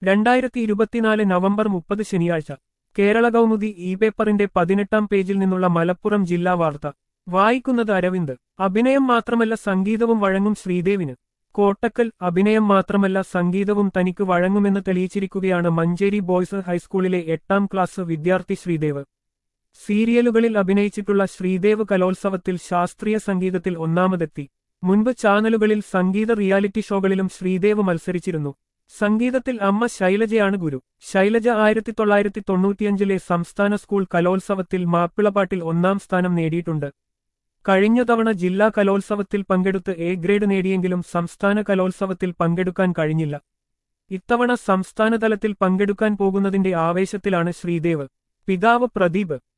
രണ്ടായിരത്തി ഇരുപത്തിനാല് നവംബർ മുപ്പത് ശനിയാഴ്ച കേരള കൗമുദി ഇ പേപ്പറിന്റെ പതിനെട്ടാം പേജിൽ നിന്നുള്ള മലപ്പുറം ജില്ലാ വാർത്ത വായിക്കുന്നത് അരവിന്ദ് അഭിനയം മാത്രമല്ല സംഗീതവും വഴങ്ങും ശ്രീദേവിന് കോട്ടക്കൽ അഭിനയം മാത്രമല്ല സംഗീതവും തനിക്ക് വഴങ്ങുമെന്ന് തെളിയിച്ചിരിക്കുകയാണ് മഞ്ചേരി ബോയ്സ് ഹൈസ്കൂളിലെ എട്ടാം ക്ലാസ് വിദ്യാർത്ഥി ശ്രീദേവ് സീരിയലുകളിൽ അഭിനയിച്ചിട്ടുള്ള ശ്രീദേവ് കലോത്സവത്തിൽ ശാസ്ത്രീയ സംഗീതത്തിൽ ഒന്നാമതെത്തി മുൻപ് ചാനലുകളിൽ സംഗീത റിയാലിറ്റി ഷോകളിലും ശ്രീദേവ് മത്സരിച്ചിരുന്നു സംഗീതത്തിൽ അമ്മ ശൈലജയാണ് ഗുരു ശൈലജ ആയിരത്തി തൊള്ളായിരത്തി തൊണ്ണൂറ്റിയഞ്ചിലെ സംസ്ഥാന സ്കൂൾ കലോത്സവത്തിൽ മാപ്പിളപ്പാട്ടിൽ ഒന്നാം സ്ഥാനം നേടിയിട്ടുണ്ട് കഴിഞ്ഞ തവണ ജില്ലാ കലോത്സവത്തിൽ പങ്കെടുത്ത് എ ഗ്രേഡ് നേടിയെങ്കിലും സംസ്ഥാന കലോത്സവത്തിൽ പങ്കെടുക്കാൻ കഴിഞ്ഞില്ല ഇത്തവണ സംസ്ഥാനതലത്തിൽ പങ്കെടുക്കാൻ പോകുന്നതിന്റെ ആവേശത്തിലാണ് ശ്രീദേവ് പിതാവ് പ്രദീപ്